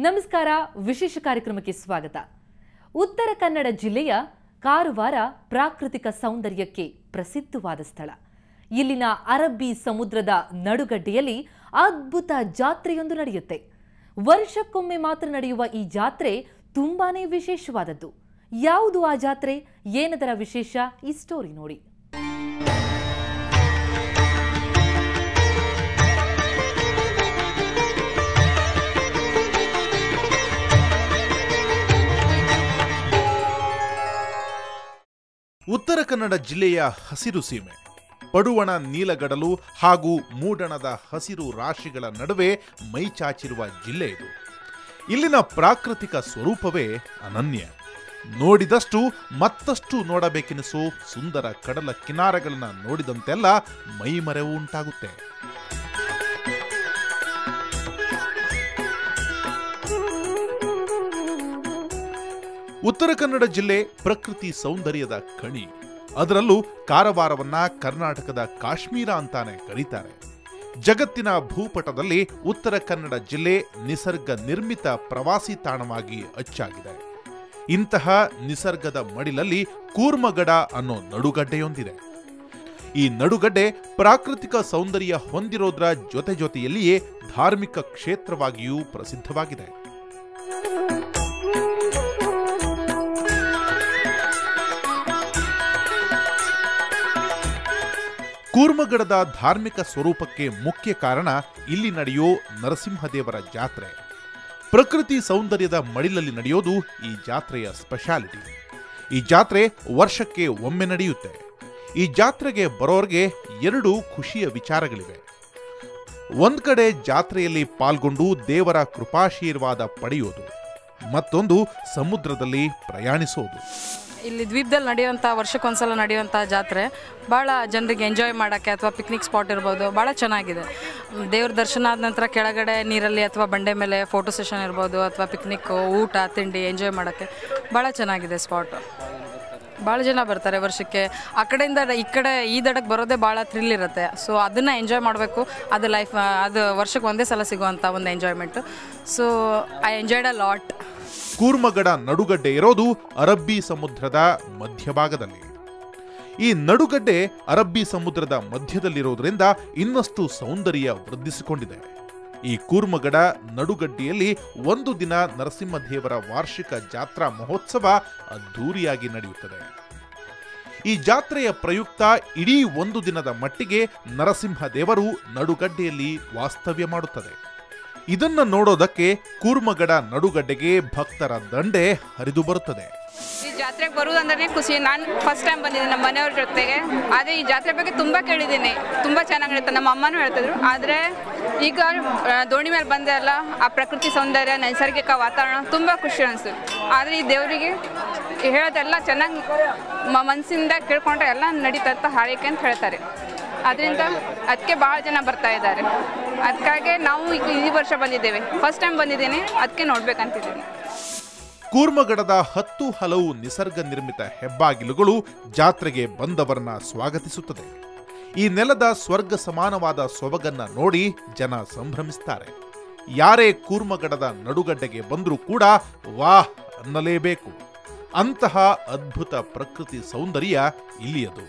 ನಮಸ್ಕಾರ ವಿಶೇಷ ಕಾರ್ಯಕ್ರಮಕ್ಕೆ ಸ್ವಾಗತ ಉತ್ತರ ಕನ್ನಡ ಜಿಲ್ಲೆಯ ಕಾರವಾರ ಪ್ರಾಕೃತಿಕ ಸೌಂದರ್ಯಕ್ಕೆ ಪ್ರಸಿದ್ಧವಾದ ಸ್ಥಳ ಇಲ್ಲಿನ ಅರಬ್ಬಿ ಸಮುದ್ರದ ನಡುಗಡ್ಡೆಯಲ್ಲಿ ಅದ್ಭುತ ಜಾತ್ರೆಯೊಂದು ನಡೆಯುತ್ತೆ ವರ್ಷಕ್ಕೊಮ್ಮೆ ಮಾತ್ರ ನಡೆಯುವ ಈ ಜಾತ್ರೆ ತುಂಬಾನೇ ವಿಶೇಷವಾದದ್ದು ಯಾವುದು ಆ ಜಾತ್ರೆ ಏನದರ ವಿಶೇಷ ಈ ಸ್ಟೋರಿ ನೋಡಿ ಉತ್ತರ ಕನ್ನಡ ಜಿಲ್ಲೆಯ ಹಸಿರು ಸೀಮೆ ಪಡುವಣ ನೀಲಗಡಲು ಹಾಗೂ ಮೂಡಣದ ಹಸಿರು ರಾಶಿಗಳ ನಡುವೆ ಮೈಚಾಚಿರುವ ಜಿಲ್ಲೆ ಇದು ಇಲ್ಲಿನ ಪ್ರಾಕೃತಿಕ ಸ್ವರೂಪವೇ ಅನನ್ಯ ನೋಡಿದಷ್ಟು ಮತ್ತಷ್ಟು ನೋಡಬೇಕೆನಿಸೋ ಸುಂದರ ಕಡಲ ಕಿನಾರಗಳನ್ನ ನೋಡಿದಂತೆಲ್ಲ ಮೈಮರೆವು ಉಂಟಾಗುತ್ತೆ ಉತ್ತರ ಕನ್ನಡ ಜಿಲ್ಲೆ ಪ್ರಕೃತಿ ಸೌಂದರ್ಯದ ಕಣಿ ಅದರಲ್ಲೂ ಕಾರವಾರವನ್ನ ಕರ್ನಾಟಕದ ಕಾಶ್ಮೀರ ಅಂತಾನೆ ಕರೀತಾರೆ ಜಗತ್ತಿನ ಭೂಪಟದಲ್ಲಿ ಉತ್ತರ ಕನ್ನಡ ಜಿಲ್ಲೆ ನಿಸರ್ಗ ನಿರ್ಮಿತ ಪ್ರವಾಸಿ ತಾಣವಾಗಿ ಅಚ್ಚಾಗಿದೆ ಇಂತಹ ನಿಸರ್ಗದ ಮಡಿಲಲ್ಲಿ ಕೂರ್ಮಗಡ ಅನ್ನೋ ನಡುಗಡ್ಡೆಯೊಂದಿದೆ ಈ ನಡುಗಡ್ಡೆ ಪ್ರಾಕೃತಿಕ ಸೌಂದರ್ಯ ಹೊಂದಿರೋದ್ರ ಜೊತೆ ಜೊತೆಯಲ್ಲಿಯೇ ಧಾರ್ಮಿಕ ಕ್ಷೇತ್ರವಾಗಿಯೂ ಪ್ರಸಿದ್ಧವಾಗಿದೆ ಕೂರ್ಮಗಡದ ಧಾರ್ಮಿಕ ಸ್ವರೂಪಕ್ಕೆ ಮುಖ್ಯ ಕಾರಣ ಇಲ್ಲಿ ನಡೆಯೋ ನರಸಿಂಹದೇವರ ಜಾತ್ರೆ ಪ್ರಕೃತಿ ಸೌಂದರ್ಯದ ಮಡಿಲಲ್ಲಿ ನಡೆಯೋದು ಈ ಜಾತ್ರೆಯ ಸ್ಪೆಷಾಲಿಟಿ ಈ ಜಾತ್ರೆ ವರ್ಷಕ್ಕೆ ಒಮ್ಮೆ ನಡೆಯುತ್ತೆ ಈ ಜಾತ್ರೆಗೆ ಬರೋರ್ಗೆ ಎರಡು ಖುಷಿಯ ವಿಚಾರಗಳಿವೆ ಒಂದ್ ಕಡೆ ಜಾತ್ರೆಯಲ್ಲಿ ಪಾಲ್ಗೊಂಡು ದೇವರ ಕೃಪಾಶೀರ್ವಾದ ಪಡೆಯೋದು ಮತ್ತೊಂದು ಸಮುದ್ರದಲ್ಲಿ ಪ್ರಯಾಣಿಸೋದು ಇಲ್ಲಿ ದ್ವೀಪದಲ್ಲಿ ನಡೆಯುವಂಥ ವರ್ಷಕ್ಕೊಂದ್ಸಲ ನಡೆಯುವಂಥ ಜಾತ್ರೆ ಭಾಳ ಜನರಿಗೆ ಎಂಜಾಯ್ ಮಾಡೋಕ್ಕೆ ಅಥವಾ ಪಿಕ್ನಿಕ್ ಸ್ಪಾಟ್ ಇರ್ಬೋದು ಭಾಳ ಚೆನ್ನಾಗಿದೆ ದೇವ್ರ ದರ್ಶನ ಆದ ನಂತರ ಕೆಳಗಡೆ ನೀರಲ್ಲಿ ಅಥವಾ ಬಂಡೆ ಮೇಲೆ ಫೋಟೋ ಸೆಷನ್ ಇರ್ಬೋದು ಅಥವಾ ಪಿಕ್ನಿಕ್ ಊಟ ತಿಂಡಿ ಎಂಜಾಯ್ ಮಾಡೋಕ್ಕೆ ಭಾಳ ಚೆನ್ನಾಗಿದೆ ಸ್ಪಾಟು ಭಾಳ ಜನ ಬರ್ತಾರೆ ವರ್ಷಕ್ಕೆ ಆ ಕಡೆಯಿಂದ ಈ ಕಡೆ ಈ ದಡಕ್ಕೆ ಬರೋದೇ ಭಾಳ ಥ್ರಿಲ್ ಇರುತ್ತೆ ಸೊ ಅದನ್ನು ಎಂಜಾಯ್ ಮಾಡಬೇಕು ಅದು ಲೈಫ್ ಅದು ವರ್ಷಕ್ಕೆ ಒಂದೇ ಸಲ ಸಿಗುವಂಥ ಒಂದು enjoyment so I enjoyed a lot Kurmagad ನಡುಗಡ್ಡೆ ಇರೋದು ಅರಬ್ಬಿ ಸಮುದ್ರದ ಮಧ್ಯಭಾಗದಲ್ಲಿ ಈ ನಡುಗಡ್ಡೆ ಅರಬ್ಬಿ ಸಮುದ್ರದ ಮಧ್ಯದಲ್ಲಿರೋದ್ರಿಂದ ಇನ್ನಷ್ಟು ಸೌಂದರ್ಯ ವೃದ್ಧಿಸಿಕೊಂಡಿದೆ ಈ ಕೂರ್ಮಗಡ ನಡುಗಡ್ಡೆಯಲ್ಲಿ ಒಂದು ದಿನ ನರಸಿಂಹದೇವರ ವಾರ್ಷಿಕ ಜಾತ್ರಾ ಮಹೋತ್ಸವ ಅದ್ಧೂರಿಯಾಗಿ ನಡೆಯುತ್ತದೆ ಈ ಜಾತ್ರೆಯ ಪ್ರಯುಕ್ತ ಇಡೀ ಒಂದು ದಿನದ ಮಟ್ಟಿಗೆ ನರಸಿಂಹ ದೇವರು ನಡುಗಡ್ಡೆಯಲ್ಲಿ ವಾಸ್ತವ್ಯ ಮಾಡುತ್ತದೆ ಇದನ್ನ ನೋಡೋದಕ್ಕೆ ಕೂರ್ಮಗಡ ನಡುಗಡ್ಡೆಗೆ ಭಕ್ತರ ದಂಡೆ ಹರಿದು ಬರುತ್ತದೆ ಈ ಜಾತ್ರೆಗೆ ಬರುವುದಂದ್ರೆ ಖುಷಿ ನಾನು ಫಸ್ಟ್ ಟೈಮ್ ಬಂದಿದ್ದೀನಿ ನಮ್ಮ ಮನೆಯವ್ರ ಜೊತೆಗೆ ಆದರೆ ಈ ಜಾತ್ರೆ ಬಗ್ಗೆ ತುಂಬ ಕೇಳಿದ್ದೀನಿ ತುಂಬ ಚೆನ್ನಾಗಿ ನಡೀತದೆ ನಮ್ಮ ಅಮ್ಮನೂ ಹೇಳ್ತಿದ್ರು ಆದರೆ ಈಗ ಆ, ದೋಣಿ ಮೇಲೆ ಬಂದೆ ಅಲ್ಲ ಆ ಪ್ರಕೃತಿ ಸೌಂದರ್ಯ ನೈಸರ್ಗಿಕ ವಾತಾವರಣ ತುಂಬ ಖುಷಿ ಅನಿಸ್ತು ಆದರೆ ಈ ದೇವರಿಗೆ ಹೇಳೋದೆಲ್ಲ ಚೆನ್ನಾಗಿ ಮ ಮನಸ್ಸಿಂದ ಕೇಳ್ಕೊಂಡ್ರೆ ಎಲ್ಲ ನಡೀತತ್ತ ಹಾರೈಕೆ ಅಂತ ಹೇಳ್ತಾರೆ ಅದರಿಂದ ಅದಕ್ಕೆ ಭಾಳ ಜನ ಬರ್ತಾ ಇದ್ದಾರೆ ಅದಕ್ಕಾಗಿ ನಾವು ಈಗ ಈ ವರ್ಷ ಬಂದಿದ್ದೇವೆ ಫಸ್ಟ್ ಟೈಮ್ ಬಂದಿದ್ದೀನಿ ಅದಕ್ಕೆ ನೋಡ್ಬೇಕಂತಿದ್ದೀನಿ ಕೂರ್ಮಗಡದ ಹತ್ತು ಹಲವು ನಿಸರ್ಗ ನಿರ್ಮಿತ ಹೆಬ್ಬಾಗಿಲುಗಳು ಜಾತ್ರೆಗೆ ಬಂದವರನ್ನ ಸ್ವಾಗತಿಸುತ್ತದೆ ಈ ನೆಲದ ಸ್ವರ್ಗ ಸಮಾನವಾದ ಸೊಬಗನ್ನ ನೋಡಿ ಜನ ಸಂಭ್ರಮಿಸ್ತಾರೆ ಯಾರೇ ಕೂರ್ಮಗಡದ ನಡುಗಡ್ಡೆಗೆ ಬಂದರೂ ಕೂಡ ವಾಹ್ ಅನ್ನಲೇಬೇಕು ಅಂತಹ ಅದ್ಭುತ ಪ್ರಕೃತಿ ಸೌಂದರ್ಯ ಇಲ್ಲಿಯದು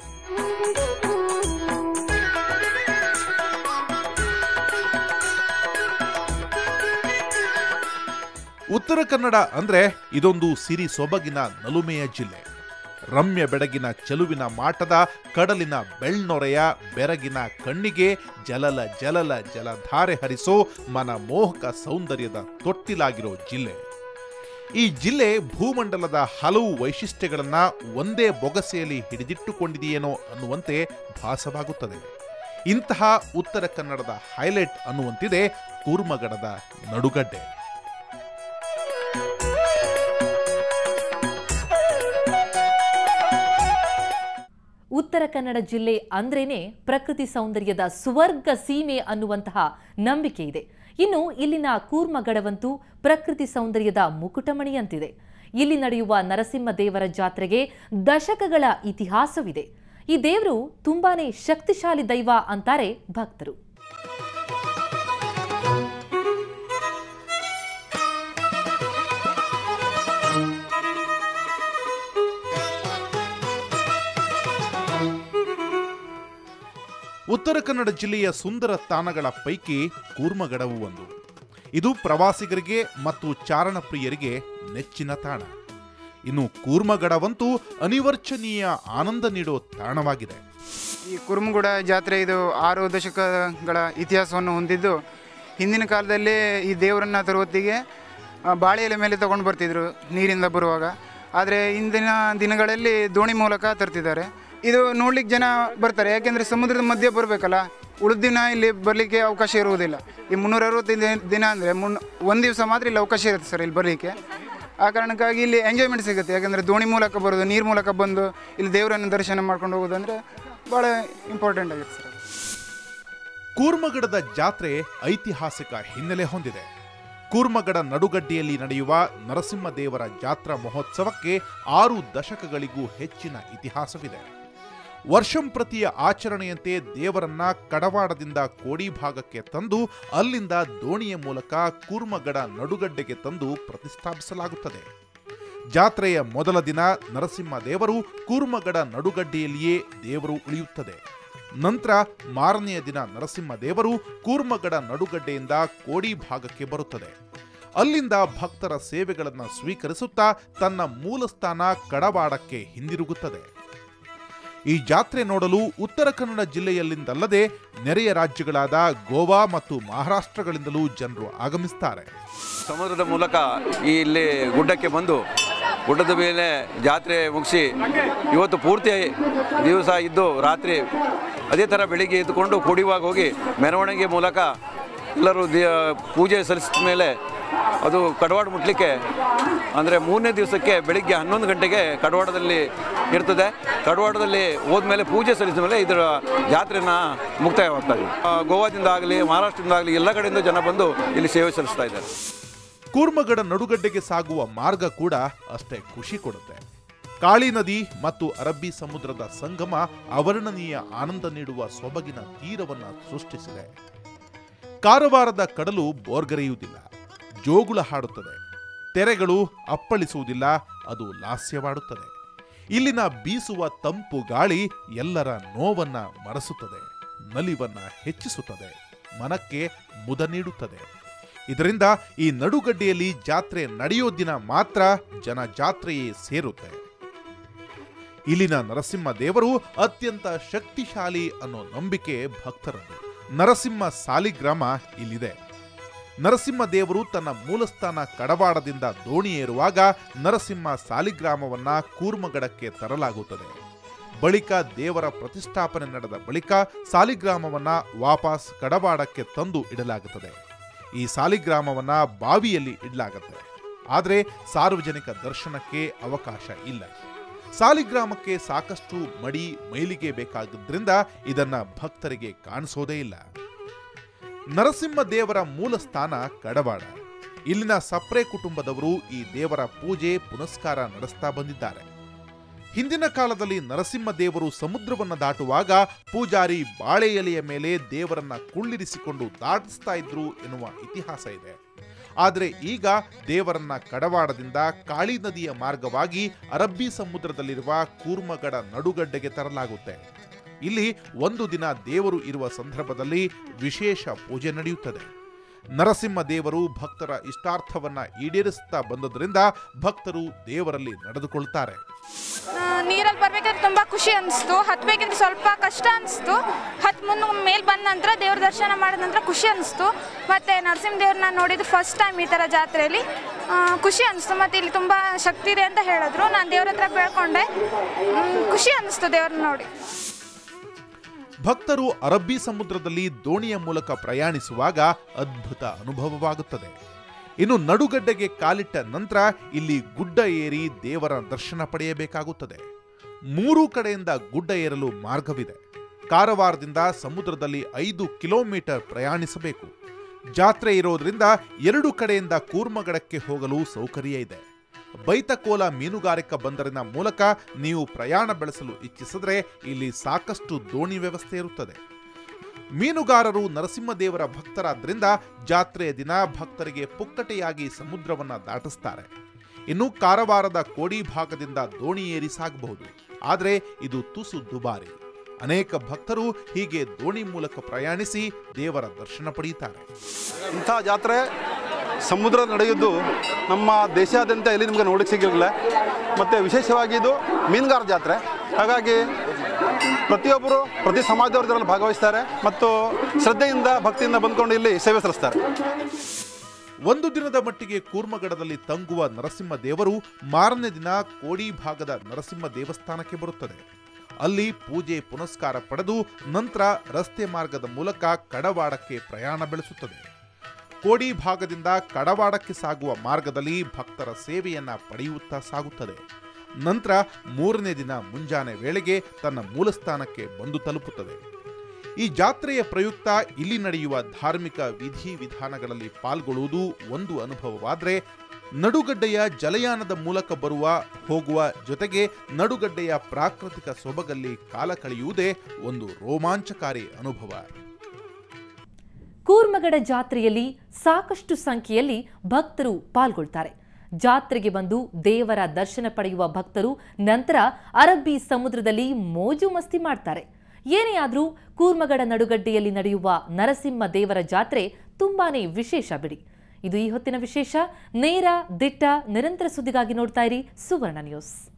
ಉತ್ತರ ಕನ್ನಡ ಅಂದ್ರೆ ಇದೊಂದು ಸಿರಿ ಸೊಬಗಿನ ನಲುಮೆಯ ಜಿಲ್ಲೆ ರಮ್ಯ ಬೆಡಗಿನ ಚೆಲುವಿನ ಮಾಟದ ಕಡಲಿನ ಬೆಳ್ನೊರೆಯ ಬೆರಗಿನ ಕಣ್ಣಿಗೆ ಜಲಲ ಜಲಲ ಜಲಧಾರೆ ಹರಿಸೋ ಮನ ಮೋಹಕ ಸೌಂದರ್ಯದ ತೊಟ್ಟಿಲಾಗಿರೋ ಜಿಲ್ಲೆ ಈ ಜಿಲ್ಲೆ ಭೂಮಂಡಲದ ಹಲವು ವೈಶಿಷ್ಟ್ಯಗಳನ್ನ ಒಂದೇ ಬೊಗಸೆಯಲ್ಲಿ ಹಿಡಿದಿಟ್ಟುಕೊಂಡಿದೆಯೇನೋ ಅನ್ನುವಂತೆ ಭಾಸವಾಗುತ್ತದೆ ಇಂತಹ ಉತ್ತರ ಕನ್ನಡದ ಹೈಲೈಟ್ ಅನ್ನುವಂತಿದೆ ಕೂರ್ಮಗಡದ ನಡುಗಡ್ಡೆ ಉತ್ತರ ಕನ್ನಡ ಜಿಲ್ಲೆ ಅಂದ್ರೇನೆ ಪ್ರಕೃತಿ ಸೌಂದರ್ಯದ ಸ್ವರ್ಗ ಸೀಮೆ ಅನ್ನುವಂತಹ ನಂಬಿಕೆ ಇದೆ ಇನ್ನು ಇಲ್ಲಿನ ಕೂರ್ಮಗಡವಂತೂ ಪ್ರಕೃತಿ ಸೌಂದರ್ಯದ ಮುಕುಟಮಣಿಯಂತಿದೆ ಇಲ್ಲಿ ನಡೆಯುವ ನರಸಿಂಹ ದೇವರ ಜಾತ್ರೆಗೆ ದಶಕಗಳ ಇತಿಹಾಸವಿದೆ ಈ ದೇವರು ತುಂಬಾನೇ ಶಕ್ತಿಶಾಲಿ ದೈವ ಅಂತಾರೆ ಭಕ್ತರು ಉತ್ತರ ಕನ್ನಡ ಜಿಲ್ಲೆಯ ಸುಂದರ ತಾಣಗಳ ಪೈಕಿ ಕೂರ್ಮಗಡವು ಒಂದು ಇದು ಪ್ರವಾಸಿಗರಿಗೆ ಮತ್ತು ಚಾರಣ ಪ್ರಿಯರಿಗೆ ನೆಚ್ಚಿನ ತಾಣ ಇನ್ನು ಕೂರ್ಮಗಡವಂತೂ ಅನಿವರ್ಚನೀಯ ಆನಂದ ನೀಡೋ ತಾಣವಾಗಿದೆ ಈ ಕುರುಮಗುಡ ಜಾತ್ರೆ ಇದು ಆರು ದಶಕಗಳ ಇತಿಹಾಸವನ್ನು ಹೊಂದಿದ್ದು ಹಿಂದಿನ ಕಾಲದಲ್ಲಿ ಈ ದೇವರನ್ನ ತರುವತ್ತಿಗೆ ಆ, ಬಾಳೆ ಎಲೆ ಮೇಲೆ ತಗೊಂಡು ಬರ್ತಿದ್ರು ನೀರಿಂದ ಬರುವಾಗ ಆದರೆ ಇಂದಿನ ದಿನಗಳಲ್ಲಿ ದೋಣಿ ಮೂಲಕ ತರ್ತಿದ್ದಾರೆ ಇದು ನೋಡ್ಲಿಕ್ಕೆ ಜನ ಬರ್ತಾರೆ ಯಾಕೆಂದರೆ ಸಮುದ್ರದ ಮಧ್ಯೆ ಬರಬೇಕಲ್ಲ ಉಳಿದ ದಿನ ಇಲ್ಲಿ ಬರಲಿಕ್ಕೆ ಅವಕಾಶ ಇರುವುದಿಲ್ಲ ಈ ಮುನ್ನೂರ ಅರವತ್ತೈದು ದಿನ ಅಂದರೆ ಮುನ್ ಒಂದು ದಿವಸ ಮಾತ್ರ ಇಲ್ಲಿ ಅವಕಾಶ ಇರುತ್ತೆ ಸರ್ ಇಲ್ಲಿ ಬರಲಿಕ್ಕೆ ಆ ಕಾರಣಕ್ಕಾಗಿ ಇಲ್ಲಿ ಎಂಜಾಯ್ಮೆಂಟ್ ಸಿಗುತ್ತೆ ಯಾಕಂದರೆ ದೋಣಿ ಮೂಲಕ ಬರೋದು ನೀರು ಮೂಲಕ ಬಂದು ಇಲ್ಲಿ ದೇವರನ್ನು ದರ್ಶನ ಮಾಡ್ಕೊಂಡು ಹೋಗೋದು ಅಂದರೆ ಭಾಳ ಇಂಪಾರ್ಟೆಂಟ್ ಆಗಿರುತ್ತೆ ಸರ್ ಕೂರ್ಮಗಡದ ಜಾತ್ರೆ ಐತಿಹಾಸಿಕ ಹಿನ್ನೆಲೆ ಹೊಂದಿದೆ ಕೂರ್ಮಗಡ ನಡುಗಡ್ಡೆಯಲ್ಲಿ ನಡೆಯುವ ನರಸಿಂಹದೇವರ ಜಾತ್ರಾ ಮಹೋತ್ಸವಕ್ಕೆ ಆರು ದಶಕಗಳಿಗೂ ಹೆಚ್ಚಿನ ಇತಿಹಾಸವಿದೆ ವರ್ಷಂಪ್ರತಿಯ ಆಚರಣೆಯಂತೆ ದೇವರನ್ನ ಕಡವಾಡದಿಂದ ಕೋಡಿ ಭಾಗಕ್ಕೆ ತಂದು ಅಲ್ಲಿಂದ ದೋಣಿಯ ಮೂಲಕ ಕೂರ್ಮಗಡ ನಡುಗಡ್ಡೆಗೆ ತಂದು ಪ್ರತಿಷ್ಠಾಪಿಸಲಾಗುತ್ತದೆ ಜಾತ್ರೆಯ ಮೊದಲ ದಿನ ನರಸಿಂಹ ದೇವರು ಕೂರ್ಮಗಡ ನಡುಗಡ್ಡೆಯಲ್ಲಿಯೇ ದೇವರು ಉಳಿಯುತ್ತದೆ ನಂತರ ಮಾರನೆಯ ದಿನ ನರಸಿಂಹ ದೇವರು ಕೂರ್ಮಗಡ ನಡುಗಡ್ಡೆಯಿಂದ ಕೋಡಿ ಭಾಗಕ್ಕೆ ಬರುತ್ತದೆ ಅಲ್ಲಿಂದ ಭಕ್ತರ ಸೇವೆಗಳನ್ನು ಸ್ವೀಕರಿಸುತ್ತಾ ತನ್ನ ಮೂಲ ಸ್ಥಾನ ಕಡವಾಡಕ್ಕೆ ಹಿಂದಿರುಗುತ್ತದೆ ಈ ಜಾತ್ರೆ ನೋಡಲು ಉತ್ತರ ಕನ್ನಡ ಜಿಲ್ಲೆಯಲ್ಲಿಂದಲ್ಲದೆ ನೆರೆಯ ರಾಜ್ಯಗಳಾದ ಗೋವಾ ಮತ್ತು ಮಹಾರಾಷ್ಟ್ರಗಳಿಂದಲೂ ಜನರು ಆಗಮಿಸುತ್ತಾರೆ ಸಮುದ್ರದ ಮೂಲಕ ಈ ಇಲ್ಲಿ ಗುಡ್ಡಕ್ಕೆ ಬಂದು ಗುಡ್ಡದ ಮೇಲೆ ಜಾತ್ರೆ ಮುಗಿಸಿ ಇವತ್ತು ಪೂರ್ತಿ ದಿವಸ ಇದ್ದು ರಾತ್ರಿ ಅದೇ ಥರ ಬೆಳಿಗ್ಗೆ ಎದ್ದುಕೊಂಡು ಕುಡಿಯುವಾಗ ಹೋಗಿ ಮೆರವಣಿಗೆ ಮೂಲಕ ಎಲ್ಲರೂ ದಿ ಪೂಜೆ ಸಲ್ಲಿಸಿದ ಮೇಲೆ ಅದು ಕಡವಾಡ ಮುಟ್ಲಿಕ್ಕೆ ಅಂದರೆ ಮೂರನೇ ದಿವಸಕ್ಕೆ ಬೆಳಿಗ್ಗೆ ಹನ್ನೊಂದು ಗಂಟೆಗೆ ಕಡವಾಡದಲ್ಲಿ ಇರ್ತದೆ ಕಡವಾಡದಲ್ಲಿ ಹೋದ್ಮೇಲೆ ಪೂಜೆ ಸಲ್ಲಿಸಿದ ಮೇಲೆ ಇದರ ಜಾತ್ರೆನ ಮುಕ್ತಾಯವಾಗ್ತದೆ ಆ, ಗೋವಾದಿಂದ ಆಗಲಿ ಮಹಾರಾಷ್ಟ್ರದಿಂದ ಆಗಲಿ ಎಲ್ಲ ಕಡೆಯಿಂದ ಜನ ಬಂದು ಇಲ್ಲಿ ಸೇವೆ ಸಲ್ಲಿಸ್ತಾ ಇದ್ದಾರೆ ಕೂರ್ಮಗಡ ನಡುಗಡ್ಡೆಗೆ ಸಾಗುವ ಮಾರ್ಗ ಕೂಡ ಅಷ್ಟೇ ಖುಷಿ ಕೊಡುತ್ತೆ ಕಾಳಿ ನದಿ ಮತ್ತು ಅರಬ್ಬಿ ಸಮುದ್ರದ ಸಂಗಮ ಅವರ್ಣನೀಯ ಆನಂದ ನೀಡುವ ಸೊಬಗಿನ ತೀರವನ್ನ ಸೃಷ್ಟಿಸಿದೆ ಕಾರವಾರದ ಕಡಲು ಬೋರ್ಗರೆಯುವುದಿಲ್ಲ ಜೋಗುಳ ಹಾಡುತ್ತದೆ ತೆರೆಗಳು ಅಪ್ಪಳಿಸುವುದಿಲ್ಲ ಅದು ಲಾಸ್ಯವಾಡುತ್ತದೆ ಇಲ್ಲಿನ ಬೀಸುವ ತಂಪು ಗಾಳಿ ಎಲ್ಲರ ನೋವನ್ನ ಮರೆಸುತ್ತದೆ ನಲಿವನ್ನ ಹೆಚ್ಚಿಸುತ್ತದೆ ಮನಕ್ಕೆ ಮುದ ನೀಡುತ್ತದೆ ಇದರಿಂದ ಈ ನಡುಗಡ್ಡೆಯಲ್ಲಿ ಜಾತ್ರೆ ನಡೆಯೋ ದಿನ ಮಾತ್ರ ಜನ ಜಾತ್ರೆಯೇ ಸೇರುತ್ತೆ ಇಲ್ಲಿನ ನರಸಿಂಹ ದೇವರು ಅತ್ಯಂತ ಶಕ್ತಿಶಾಲಿ ಅನ್ನೋ ನಂಬಿಕೆ ಭಕ್ತರದ್ದು ನರಸಿಂಹ ಸಾಲಿಗ್ರಾಮ ಇಲ್ಲಿದೆ ನರಸಿಂಹ ದೇವರು ತನ್ನ ಮೂಲಸ್ಥಾನ ಕಡವಾಡದಿಂದ ದೋಣಿ ಏರುವಾಗ ನರಸಿಂಹ ಸಾಲಿಗ್ರಾಮವನ್ನ ಕೂರ್ಮಗಡಕ್ಕೆ ತರಲಾಗುತ್ತದೆ ಬಳಿಕ ದೇವರ ಪ್ರತಿಷ್ಠಾಪನೆ ನಡೆದ ಬಳಿಕ ಸಾಲಿಗ್ರಾಮವನ್ನ ವಾಪಸ್ ಕಡವಾಡಕ್ಕೆ ತಂದು ಇಡಲಾಗುತ್ತದೆ ಈ ಸಾಲಿಗ್ರಾಮವನ್ನ ಬಾವಿಯಲ್ಲಿ ಇಡಲಾಗುತ್ತೆ ಆದರೆ ಸಾರ್ವಜನಿಕ ದರ್ಶನಕ್ಕೆ ಅವಕಾಶ ಇಲ್ಲ ಸಾಲಿಗ್ರಾಮಕ್ಕೆ ಸಾಕಷ್ಟು ಮಡಿ ಮೈಲಿಗೆ ಬೇಕಾಗಿದ್ದರಿಂದ ಇದನ್ನ ಭಕ್ತರಿಗೆ ಕಾಣಿಸೋದೇ ಇಲ್ಲ ನರಸಿಂಹ ದೇವರ ಮೂಲ ಸ್ಥಾನ ಕಡವಾಡ ಇಲ್ಲಿನ ಸಪ್ರೆ ಕುಟುಂಬದವರು ಈ ದೇವರ ಪೂಜೆ ಪುನಸ್ಕಾರ ನಡೆಸ್ತಾ ಬಂದಿದ್ದಾರೆ ಹಿಂದಿನ ಕಾಲದಲ್ಲಿ ನರಸಿಂಹ ದೇವರು ಸಮುದ್ರವನ್ನ ದಾಟುವಾಗ ಪೂಜಾರಿ ಬಾಳೆ ಎಲೆಯ ಮೇಲೆ ದೇವರನ್ನ ಕುಳ್ಳಿರಿಸಿಕೊಂಡು ದಾಟಿಸ್ತಾ ಇದ್ರು ಎನ್ನುವ ಇತಿಹಾಸ ಇದೆ ಆದರೆ ಈಗ ದೇವರನ್ನ ಕಡವಾಡದಿಂದ ಕಾಳಿ ನದಿಯ ಮಾರ್ಗವಾಗಿ ಅರಬ್ಬಿ ಸಮುದ್ರದಲ್ಲಿರುವ ಕೂರ್ಮಗಡ ನಡುಗಡ್ಡೆಗೆ ತರಲಾಗುತ್ತೆ ಇಲ್ಲಿ ಒಂದು ದಿನ ದೇವರು ಇರುವ ಸಂದರ್ಭದಲ್ಲಿ ವಿಶೇಷ ಪೂಜೆ ನಡೆಯುತ್ತದೆ ನರಸಿಂಹ ದೇವರು ಭಕ್ತರ ಇಷ್ಟಾರ್ಥವನ್ನ ಈಡೇರಿಸುತ್ತಾ ಬಂದದರಿಂದ ಭಕ್ತರು ದೇವರಲ್ಲಿ ನಡೆದುಕೊಳ್ತಾರೆ ನೀರಲ್ಲಿ ಬರ್ಬೇಕಾದ್ರೆ ತುಂಬ ಖುಷಿ ಅನಿಸ್ತು ಹತ್ಬೇಕಿದ್ರೆ ಸ್ವಲ್ಪ ಕಷ್ಟ ಅನಿಸ್ತು ಹತ್ತು ಮುನ್ನ ಮೇಲೆ ಬಂದ ನಂತರ ದೇವ್ರ ದರ್ಶನ ಮಾಡಿದ ನಂತರ ಖುಷಿ ಅನಿಸ್ತು ಮತ್ತು ನರಸಿಂಹ ದೇವ್ರನ್ನ ನೋಡಿದ್ದು ಫಸ್ಟ್ ಟೈಮ್ ಈ ಥರ ಜಾತ್ರೆಯಲ್ಲಿ ಆ, ಖುಷಿ ಅನಿಸ್ತು ಮತ್ತು ಇಲ್ಲಿ ತುಂಬ ಶಕ್ತಿ ಇದೆ ಅಂತ ಹೇಳಿದ್ರು ನಾನು ದೇವ್ರ ಹತ್ರ ಬೇಡ್ಕೊಂಡೆ ಮ್, ಖುಷಿ ಅನಿಸ್ತು ದೇವ್ರನ್ನ ನೋಡಿ ಭಕ್ತರು ಅರಬ್ಬಿ ಸಮುದ್ರದಲ್ಲಿ ದೋಣಿಯ ಮೂಲಕ ಪ್ರಯಾಣಿಸುವಾಗ ಅದ್ಭುತ ಅನುಭವವಾಗುತ್ತದೆ ಇನ್ನು ನಡುಗಡ್ಡೆಗೆ ಕಾಲಿಟ್ಟ ನಂತರ ಇಲ್ಲಿ ಗುಡ್ಡ ಏರಿ ದೇವರ ದರ್ಶನ ಪಡೆಯಬೇಕಾಗುತ್ತದೆ ಮೂರೂ ಕಡೆಯಿಂದ ಗುಡ್ಡ ಏರಲು ಮಾರ್ಗವಿದೆ ಕಾರವಾರದಿಂದ ಸಮುದ್ರದಲ್ಲಿ ಐದು ಕಿಲೋಮೀಟರ್ ಪ್ರಯಾಣಿಸಬೇಕು ಜಾತ್ರೆ ಇರೋದ್ರಿಂದ ಎರಡು ಕಡೆಯಿಂದ ಕೂರ್ಮಗಡಕ್ಕೆ ಹೋಗಲು ಸೌಕರ್ಯ ಇದೆ ಬೈತಕೋಲ ಮೀನುಗಾರಿಕಾ ಬಂದರಿನ ಮೂಲಕ ನೀವು ಪ್ರಯಾಣ ಬೆಳೆಸಲು ಇಚ್ಛಿಸಿದ್ರೆ ಇಲ್ಲಿ ಸಾಕಷ್ಟು ದೋಣಿ ವ್ಯವಸ್ಥೆ ಇರುತ್ತದೆ ಮೀನುಗಾರರು ನರಸಿಂಹದೇವರ ಭಕ್ತರಾದ್ರಿಂದ ಜಾತ್ರೆಯ ದಿನ ಭಕ್ತರಿಗೆ ಪುಕ್ಕಟೆಯಾಗಿ ಸಮುದ್ರವನ್ನ ದಾಟಿಸ್ತಾರೆ ಇನ್ನು ಕಾರವಾರದ ಕೋಡಿ ಭಾಗದಿಂದ ದೋಣಿ ಏರಿ ಸಾಗಬಹುದು ಆದರೆ ಇದು ತುಸು ದುಬಾರಿ ಅನೇಕ ಭಕ್ತರು ಹೀಗೆ ದೋಣಿ ಮೂಲಕ ಪ್ರಯಾಣಿಸಿ ದೇವರ ದರ್ಶನ ಪಡೆಯುತ್ತಾರೆ ಇಂಥ ಜಾತ್ರೆ ಸಮುದ್ರ ನಡೆಯೋದು ನಮ್ಮ ದೇಶಾದ್ಯಂತ ಎಲ್ಲಿ ನಿಮಗೆ ನೋಡಕ್ಕೆ ಸಿಗಿರಲಿಲ್ಲ ಮತ್ತು ವಿಶೇಷವಾಗಿ ಇದು ಮೀನುಗಾರ ಜಾತ್ರೆ ಹಾಗಾಗಿ ಪ್ರತಿಯೊಬ್ಬರು ಪ್ರತಿ ಸಮಾಜದವರು ಇದರಲ್ಲಿ ಭಾಗವಹಿಸ್ತಾರೆ ಮತ್ತು ಶ್ರದ್ಧೆಯಿಂದ ಭಕ್ತಿಯಿಂದ ಬಂದ್ಕೊಂಡು ಇಲ್ಲಿ ಸೇವೆ ಸಲ್ಲಿಸ್ತಾರೆ ಒಂದು ದಿನದ ಮಟ್ಟಿಗೆ ಕೂರ್ಮಗಡದಲ್ಲಿ ತಂಗುವ ನರಸಿಂಹ ದೇವರು ಮಾರನೇ ದಿನ ಕೋಡಿ ಭಾಗದ ನರಸಿಂಹ ದೇವಸ್ಥಾನಕ್ಕೆ ಬರುತ್ತದೆ ಅಲ್ಲಿ ಪೂಜೆ ಪುನಸ್ಕಾರ ಪಡೆದು ನಂತರ ರಸ್ತೆ ಮಾರ್ಗದ ಮೂಲಕ ಕಡವಾಡಕ್ಕೆ ಪ್ರಯಾಣ ಬೆಳೆಸುತ್ತದೆ ಕೋಡಿ ಭಾಗದಿಂದ ಕಡವಾಡಕ್ಕೆ ಸಾಗುವ ಮಾರ್ಗದಲ್ಲಿ ಭಕ್ತರ ಸೇವೆಯನ್ನ ಪಡೆಯುತ್ತಾ ಸಾಗುತ್ತದೆ ನಂತರ ಮೂರನೇ ದಿನ ಮುಂಜಾನೆ ವೇಳೆಗೆ ತನ್ನ ಮೂಲಸ್ಥಾನಕ್ಕೆ ಬಂದು ತಲುಪುತ್ತದೆ ಈ ಜಾತ್ರೆಯ ಪ್ರಯುಕ್ತ ಇಲ್ಲಿ ನಡೆಯುವ ಧಾರ್ಮಿಕ ವಿಧಿ ವಿಧಾನಗಳಲ್ಲಿ ಪಾಲ್ಗೊಳ್ಳುವುದು ಒಂದು ಅನುಭವವಾದರೆ ನಡುಗಡ್ಡೆಯ ಜಲಯಾನದ ಮೂಲಕ ಬರುವ ಹೋಗುವ ಜೊತೆಗೆ ನಡುಗಡ್ಡೆಯ ಪ್ರಾಕೃತಿಕ ಸೊಬಗಲ್ಲಿ ಕಾಲ ಕಳೆಯುವುದೇ ಒಂದು ರೋಮಾಂಚಕಾರಿ ಅನುಭವ ಕೂರ್ಮಗಡ ಜಾತ್ರೆಯಲ್ಲಿ ಸಾಕಷ್ಟು ಸಂಖ್ಯೆಯಲ್ಲಿ ಭಕ್ತರು ಪಾಲ್ಗೊಳ್ತಾರೆ ಜಾತ್ರೆಗೆ ಬಂದು ದೇವರ ದರ್ಶನ ಪಡೆಯುವ ಭಕ್ತರು ನಂತರ ಅರಬ್ಬಿ ಸಮುದ್ರದಲ್ಲಿ ಮೋಜು ಮಸ್ತಿ ಮಾಡ್ತಾರೆ ಏನೇ ಆದರೂ ಕೂರ್ಮಗಡ ನಡುಗಡ್ಡೆಯಲ್ಲಿ ನಡೆಯುವ ನರಸಿಂಹ ದೇವರ ಜಾತ್ರೆ ತುಂಬಾನೇ ವಿಶೇಷ ಬಿಡಿ ಇದು ಈ ಹೊತ್ತಿನ ವಿಶೇಷ ನೇರ ದಿಟ್ಟ ನಿರಂತರ ಸುದ್ದಿಗಾಗಿ ನೋಡ್ತಾ ಇರಿ ಸುವರ್ಣ ನ್ಯೂಸ್